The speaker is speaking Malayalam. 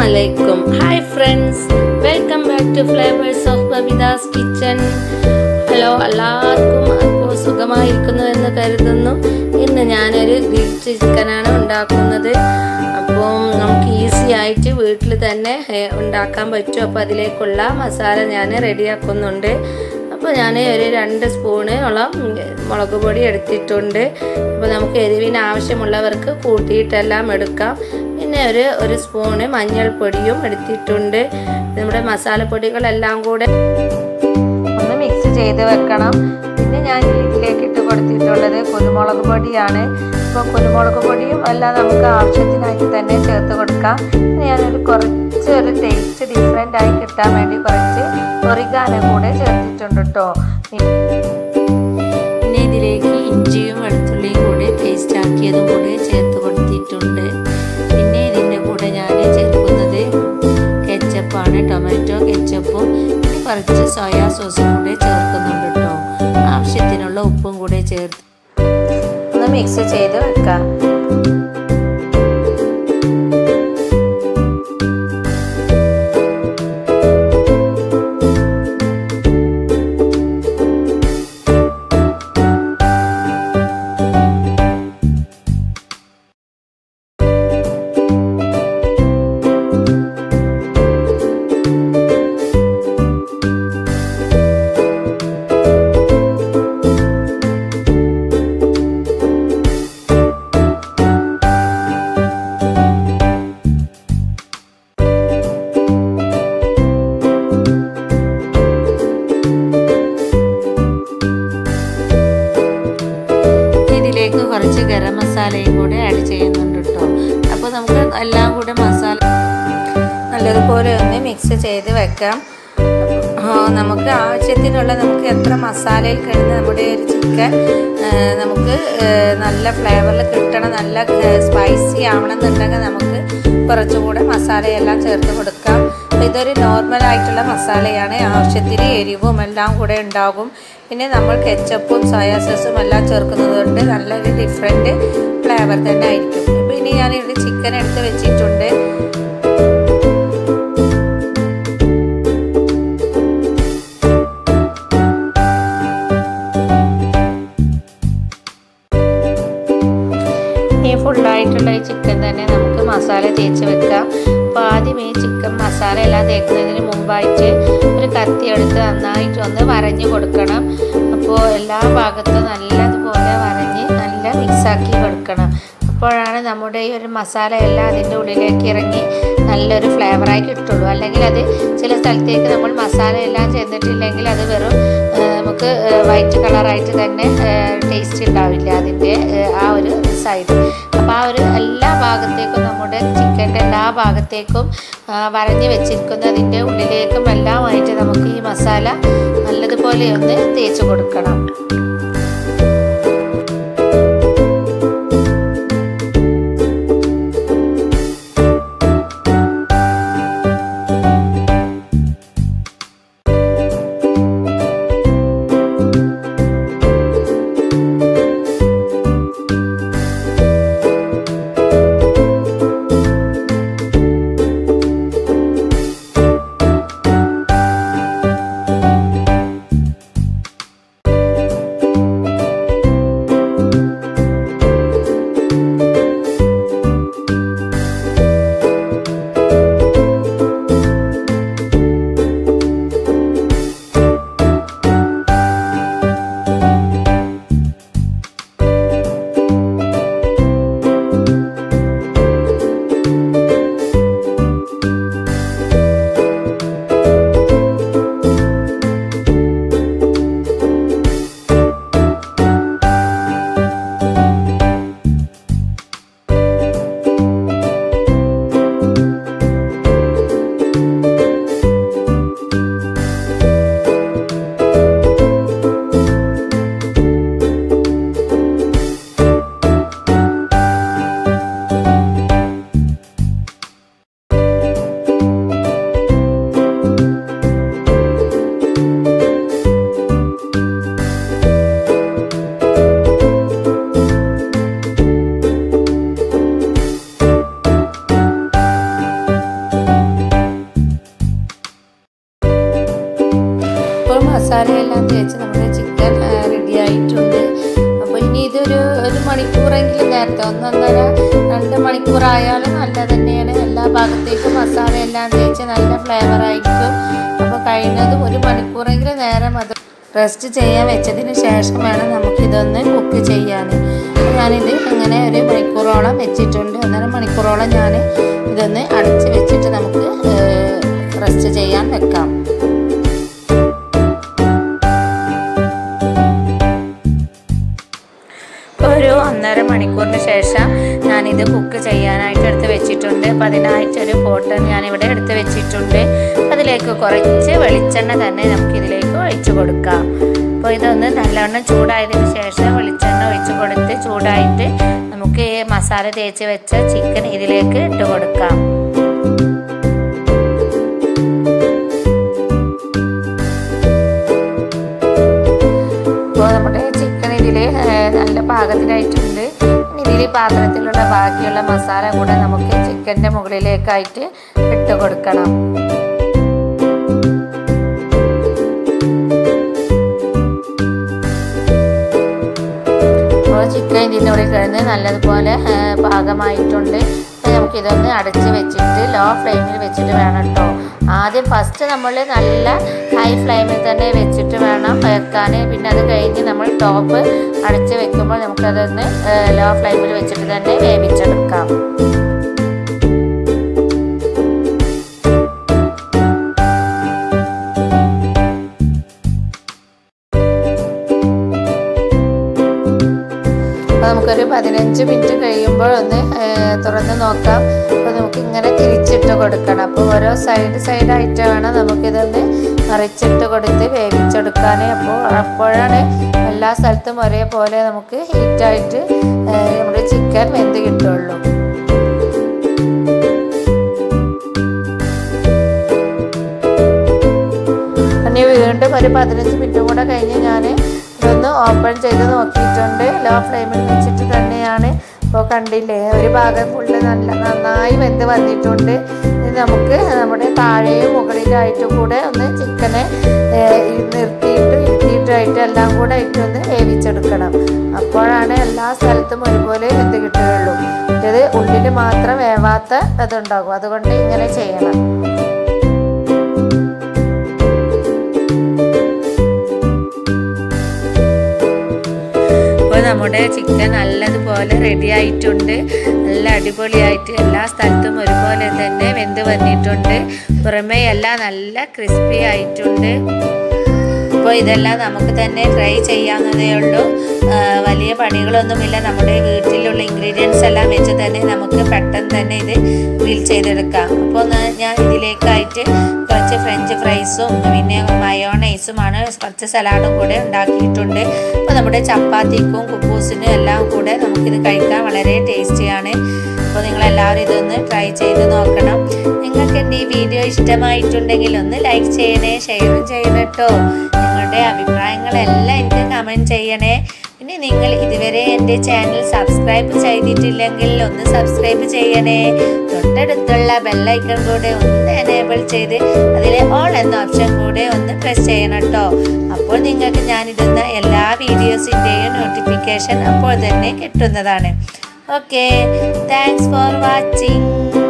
അലൈക്കും hi friends welcome back to flavours of Babida's kitchen hello എല്ലാവർക്കും അപ്പോൾ സുഖമായിരിക്കുന്നു എന്ന് കരുതുന്നു ഇന്ന് ഞാനൊരു ഗ്രിൽഡ് ചിക്കനാണ് ഉണ്ടാക്കുന്നത് അപ്പോൾ നമുക്ക് ഈസി ആയിട്ട് വീട്ടിൽ തന്നെ ഏ, ഉണ്ടാക്കാൻ പറ്റും അപ്പോൾ അതിലേക്കുള്ള മസാല ഞാൻ റെഡിയാക്കുന്നുണ്ട് അപ്പോൾ ഞാൻ ഒരു രണ്ട് സ്പൂണ് ഉള്ള മുളക് പൊടി എടുത്തിട്ടുണ്ട് അപ്പോൾ നമുക്ക് എരിവിന് ആവശ്യമുള്ളവർക്ക് കൂട്ടിയിട്ടെല്ലാം എടുക്കാം പിന്നെ ഒരു ഒരു സ്പൂണ് മഞ്ഞൾപ്പൊടിയും എടുത്തിട്ടുണ്ട് നമ്മുടെ മസാലപ്പൊടികളെല്ലാം കൂടെ ഒന്ന് മിക്സ് ചെയ്ത് വെക്കണം പിന്നെ ഞാൻ ഇതിലേക്ക് ഇട്ട് കൊടുത്തിട്ടുള്ളത് കുരുമുളക് പൊടിയാണ് ഇപ്പോൾ കുരുമുളക് പൊടിയും എല്ലാം നമുക്ക് ആവശ്യത്തിനായിട്ട് തന്നെ ചേർത്ത് കൊടുക്കാം പിന്നെ ഞാനൊരു കുറച്ച് ഒരു ടേസ്റ്റ് ഡിഫറെൻ്റ് ആയി കിട്ടാൻ വേണ്ടി കുറച്ച് ഒറിഗാനോ കൂടെ ചേർത്തിട്ടുണ്ട് കേട്ടോ പിന്നെ ഇതിലേക്ക് ഇഞ്ചിയും വെളുത്തുള്ളിയും കൂടെ പേസ്റ്റ് ആക്കിയതും കൂടെ ചേർത്ത് കൊടുത്തിട്ടുണ്ട് പിന്നെ ഇതിൻ്റെ കൂടെ ഞാൻ ചേർക്കുന്നത് കെച്ചപ്പാണ് ടൊമാറ്റോ കെച്ചപ്പും പിന്നെ കുറച്ച് സോയാ സോസും കൂടെ ചേർക്കുന്നുണ്ട് കേട്ടോ ആവശ്യത്തിനുള്ള ഉപ്പും കൂടെ ചേർത്ത് ഒന്ന് മിക്സ് ചെയ്ത് വെക്കാം ഇതിലേക്ക് കുറച്ച് ഗരം മസാലയും കൂടെ ആഡ് ചെയ്യുന്നുണ്ട് കേട്ടോ അപ്പോൾ നമുക്ക് എല്ലാം കൂടെ മസാല നല്ലതുപോലെ ഒന്ന് മിക്സ് ചെയ്ത് വെക്കാം ആ, നമുക്ക് ആവശ്യത്തിനുള്ള നമുക്ക് എത്ര മസാലയിൽ കിടന്ന് നമ്മുടെ ഒരു ചിക്കൻ നമുക്ക് ആ, നല്ല ഫ്ലേവറിൽ കിട്ടണം നല്ല സ്പൈസി ആവണമെന്നുണ്ടെങ്കിൽ നമുക്ക് കുറച്ചുകൂടെ മസാലയെല്ലാം ചേർത്ത് കൊടുക്കാം അപ്പോൾ ഇതൊരു നോർമൽ ആയിട്ടുള്ള മസാലയാണ് ആവശ്യത്തിന് എരിവും എല്ലാം കൂടെ ഉണ്ടാകും പിന്നെ നമ്മൾ കെച്ചപ്പും സോയാ സോസും എല്ലാം ചേർക്കുന്നത് കൊണ്ട് നല്ലൊരു ഡിഫറെൻറ്റ് ഫ്ലേവർ തന്നെ ആയിരിക്കും ഇപ്പോൾ ഇനി ഞാൻ ഇവിടെ ചിക്കൻ എടുത്ത് വെച്ചിട്ടുണ്ട് ഈ ഫുള്ളായിട്ടുള്ള ഈ ചിക്കൻ തന്നെ നമുക്ക് മസാല തേച്ച് വെക്കാം അപ്പോൾ ആദ്യം ഈ ചിക്കൻ മസാല എല്ലാം തേക്കുന്നതിന് മുമ്പായിട്ട് ഒരു കത്തി എടുത്ത് നന്നായിട്ട് ഒന്ന് വരഞ്ഞ് കൊടുക്കണം അപ്പോൾ എല്ലാ ഭാഗത്തും നല്ലതുപോലെ വരഞ്ഞ് നല്ല മിക്സാക്കി കൊടുക്കണം അപ്പോഴാണ് നമ്മുടെ ഈ ഒരു മസാല എല്ലാം അതിൻ്റെ ഉള്ളിലേക്ക് ഇറങ്ങി നല്ലൊരു ഫ്ലേവറായി കിട്ടുള്ളൂ അല്ലെങ്കിൽ അത് ചില സ്ഥലത്തേക്ക് നമ്മൾ മസാല എല്ലാം ചെന്നിട്ടില്ലെങ്കിൽ അത് വെറും ആ, നമുക്ക് വൈറ്റ് കളറായിട്ട് തന്നെ ടേസ്റ്റ് ഉണ്ടാവില്ല അതിൻ്റെ ആ ഒരു സൈഡ് അപ്പോൾ ആ ഒരു എല്ലാ ഭാഗത്തേക്കും നമ്മുടെ ചിക്കൻ്റെ എല്ലാ ഭാഗത്തേക്കും ആ, വരഞ്ഞ് വെച്ചിരിക്കുന്ന അതിൻ്റെ ഉള്ളിലേക്കും എല്ലാമായിട്ട് നമുക്ക് ഈ മസാല നല്ലതുപോലെ ഒന്ന് തേച്ച് കൊടുക്കണം മസാലയെല്ലാം തേച്ച് നമ്മുടെ ചിക്കൻ റെഡി ആയിട്ടുണ്ട് അപ്പോൾ ഇനി ഇതൊരു ഒരു മണിക്കൂറെങ്കിലും നേരത്തെ ഒന്നൊന്നര രണ്ട് മണിക്കൂറായാലും നല്ല തന്നെയാണ് എല്ലാ ഭാഗത്തേക്കും മസാലയെല്ലാം തേച്ച് നല്ല ഫ്ലേവർ ആയിരിക്കും അപ്പോൾ കഴിയുന്നതും ഒരു മണിക്കൂറെങ്കിലും നേരം അത് റെസ്റ്റ് ചെയ്യാൻ വെച്ചതിന് ശേഷം വേണം നമുക്കിതൊന്ന് കുക്ക് ചെയ്യാൻ ഞാനിത് ഇങ്ങനെ ഒരു മണിക്കൂറോളം വെച്ചിട്ടുണ്ട് ഒന്നര മണിക്കൂറോളം ഞാൻ ഇതൊന്ന് അടച്ച് വെച്ചിട്ട് നമുക്ക് റെസ്റ്റ് ചെയ്യാൻ വെക്കാം ഒരു ഒന്നര മണിക്കൂറിന് ശേഷം ഞാനിത് കുക്ക് ചെയ്യാനായിട്ട് എടുത്ത് വെച്ചിട്ടുണ്ട് അപ്പോൾ അതിനായിട്ടൊരു പോട്ട് ഞാനിവിടെ എടുത്ത് വെച്ചിട്ടുണ്ട് അതിലേക്ക് കുറച്ച് വെളിച്ചെണ്ണ തന്നെ നമുക്കിതിലേക്ക് ഒഴിച്ചു കൊടുക്കാം അപ്പോൾ ഇതൊന്ന് നല്ലവണ്ണം ചൂടായതിന് ശേഷം വെളിച്ചെണ്ണ ഒഴിച്ചു കൊടുത്ത് ചൂടായിട്ട് നമുക്ക് ഈ മസാല തേച്ച് വെച്ച ചിക്കൻ ഇതിലേക്ക് ഇട്ട് കൊടുക്കാം ഇപ്പോൾ നമ്മുടെ ചിക്കൻ ഇതിൽ നല്ല പാകത്തിനായിട്ടുണ്ട് ഇനി ഇതിൽ പാത്രത്തിലുള്ള ബാക്കിയുള്ള മസാല കൂടെ നമുക്ക് ചിക്കൻ്റെ മുകളിലേക്കായിട്ട് ഇട്ട് കൊടുക്കണം അപ്പോൾ ചിക്കൻ ഇതിൻ്റെ ഉള്ളിൽ കിടന്ന് നല്ലതുപോലെ പാകമായിട്ടുണ്ട് നമുക്കിതൊന്ന് അടച്ച് വെച്ചിട്ട് ലോ ഫ്ലെയിമിൽ വെച്ചിട്ട് വേണം കേട്ടോ ആദ്യം ഫസ്റ്റ് നമ്മൾ നല്ല ഹൈ ഫ്ലെയിമിൽ തന്നെ വെച്ചിട്ട് വേണം വെക്കാൻ പിന്നെ അത് കഴിഞ്ഞ് നമ്മൾ ടോപ്പ് അടച്ച് വെക്കുമ്പോൾ നമുക്കതൊന്ന് ലോ ഫ്ലെയിമിൽ വെച്ചിട്ട് തന്നെ വേവിച്ചെടുക്കാം അപ്പോൾ നമുക്കൊരു പതിനഞ്ച് മിനിറ്റ് കഴിയുമ്പോൾ ഒന്ന് തുറന്ന് നോക്കാം അപ്പോൾ നമുക്ക് ഇങ്ങനെ തിരിച്ചിട്ട് കൊടുക്കണം അപ്പോൾ ഓരോ സൈഡ് സൈഡായിട്ട് വേണം നമുക്കിതൊന്ന് മറിച്ചിട്ട് കൊടുത്ത് വേവിച്ചെടുക്കാൻ അപ്പോൾ അപ്പോഴാണ് എല്ലാ സ്ഥലത്തും ഒരേപോലെ നമുക്ക് ഹീറ്റായിട്ട് നമ്മുടെ ചിക്കൻ വെന്ത് കിട്ടുള്ളൂ ഇനി വീണ്ടും ഒരു പതിനഞ്ച് മിനിറ്റ് കൂടെ കഴിഞ്ഞ് ഞാൻ ഇതൊന്ന് ഓപ്പൺ ചെയ്ത് നോക്കിയിട്ടുണ്ട് ലോ ഫ്ലെയിമിൽ വെച്ചിട്ട് തന്നെയാണ് ഇപ്പോൾ കണ്ടില്ലേ ഒരു ഭാഗം ഫുള്ള് നല്ല നന്നായി വെന്ത് വന്നിട്ടുണ്ട് ഇനി നമുക്ക് നമ്മുടെ താഴെയും മുകളിലായിട്ടും കൂടെ ഒന്ന് ചിക്കനെ നിർത്തിയിട്ട് ഇരുത്തിയിട്ടായിട്ട് എല്ലാം കൂടെ ഇട്ടൊന്ന് വേവിച്ചെടുക്കണം അപ്പോഴാണ് എല്ലാ സ്ഥലത്തും ഒരുപോലെ വെന്ത് കിട്ടുകയുള്ളൂ ഇത് ഉള്ളിൽ മാത്രം വേവാത്ത ഇതുണ്ടാകും അതുകൊണ്ട് ഇങ്ങനെ ചെയ്യണം അപ്പോൾ നമ്മുടെ ചിക്കൻ നല്ലതുപോലെ റെഡി ആയിട്ടുണ്ട് നല്ല അടിപൊളിയായിട്ട് എല്ലാ സ്ഥലത്തും ഒരുപോലെ തന്നെ വെന്ത് വന്നിട്ടുണ്ട് പുറമേ എല്ലാം നല്ല ക്രിസ്പി ആയിട്ടുണ്ട് അപ്പോൾ ഇതെല്ലാം നമുക്ക് തന്നെ ട്രൈ ചെയ്യാവുന്നതേ ഉള്ളൂ വലിയ പണികളൊന്നുമില്ല നമ്മുടെ വീട്ടിലുള്ള ഇൻഗ്രീഡിയൻസ് എല്ലാം വെച്ച് തന്നെ നമുക്ക് പെട്ടെന്ന് തന്നെ ഇത് ഗ്രിൽ ചെയ്തെടുക്കാം അപ്പോൾ ഞാൻ ഇതിലേക്കായിട്ട് കുറച്ച് ഫ്രഞ്ച് ഫ്രൈസും പിന്നെ മയോണൈസുമാണ് കുറച്ച് സലാഡും കൂടെ ഉണ്ടാക്കിയിട്ടുണ്ട് അപ്പോൾ നമ്മുടെ ചപ്പാത്തിക്കും കുബൂസിനും എല്ലാം കൂടെ നമുക്കിത് കഴിക്കാൻ വളരെ ടേസ്റ്റിയാണ് അപ്പോൾ നിങ്ങളെല്ലാവരും ഇതൊന്ന് ട്രൈ ചെയ്ത് നോക്കണം നിങ്ങൾക്ക് എൻ്റെ ഈ വീഡിയോ ഇഷ്ടമായിട്ടുണ്ടെങ്കിൽ ഒന്ന് ലൈക്ക് ചെയ്യണേ ഷെയറും ചെയ്യണം കേട്ടോ നിങ്ങളുടെ അഭിപ്രായങ്ങളെല്ലാം എനിക്ക് കമൻറ്റ് ചെയ്യണേ പിന്നെ നിങ്ങൾ ഇതുവരെ എൻ്റെ ചാനൽ സബ്സ്ക്രൈബ് ചെയ്തിട്ടില്ലെങ്കിൽ ഒന്ന് സബ്സ്ക്രൈബ് ചെയ്യണേ തൊട്ടടുത്തുള്ള ബെല്ലൈക്കൺ കൂടെ ഒന്ന് എനേബിൾ ചെയ്ത് അതിലെ ഓൾ എന്ന ഓപ്ഷൻ കൂടെ ഒന്ന് പ്രസ് ചെയ്യണം കേട്ടോ അപ്പോൾ നിങ്ങൾക്ക് ഞാനിടുന്ന എല്ലാ വീഡിയോസിൻ്റെയും നോട്ടിഫിക്കേഷൻ അപ്പോൾ തന്നെ കിട്ടുന്നതാണ് ഓക്കെ താങ്ക്സ് ഫോർ വാച്ചിങ്